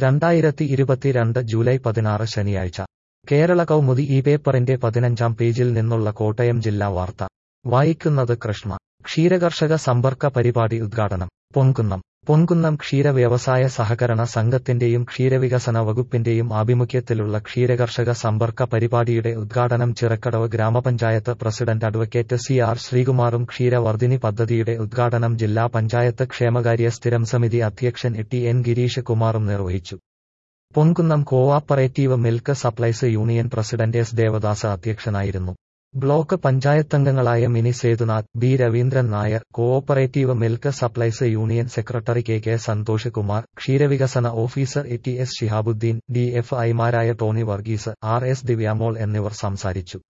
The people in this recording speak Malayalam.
രണ്ടായിരത്തി ഇരുപത്തിരണ്ട് ജൂലൈ പതിനാറ് ശനിയാഴ്ച കേരള കൗമുദി ഈ പേപ്പറിന്റെ പതിനഞ്ചാം പേജിൽ നിന്നുള്ള കോട്ടയം ജില്ലാ വാർത്ത വായിക്കുന്നത് കൃഷ്ണ ക്ഷീരകർഷക സമ്പർക്ക പരിപാടി ഉദ്ഘാടനം പൊൻകുന്നം പൊൻകുന്നം ക്ഷീര വ്യവസായ സഹകരണ സംഘത്തിന്റെയും ക്ഷീരവികസന വകുപ്പിന്റെയും ആഭിമുഖ്യത്തിലുള്ള ക്ഷീരകർഷക സമ്പർക്ക പരിപാടിയുടെ ഉദ്ഘാടനം ചിറക്കടവ് ഗ്രാമപഞ്ചായത്ത് പ്രസിഡന്റ് അഡ്വക്കേറ്റ് സി ആർ ശ്രീകുമാറും ക്ഷീരവർദ്ധിനി പദ്ധതിയുടെ ഉദ്ഘാടനം ജില്ലാ പഞ്ചായത്ത് ക്ഷേമകാര്യ സ്ഥിരം സമിതി അധ്യക്ഷൻ ടി എൻ ഗിരീഷ് കുമാറും നിർവഹിച്ചു Ponkunnam cooperative milk supplies union president S Devadas അധ്യക്ഷനായിരുന്നു ബ്ലോക്ക് പഞ്ചായത്തംഗങ്ങളായ Mini Sethunath B Raveendran Nair cooperative milk supplies union secretary K K Santhosh Kumar ക്ഷീരവികസന officer A T S Shihabuddin D F ഐമാരായ Tony Varghese R S Divyamol എന്നിവർ സംസാരിച്ചു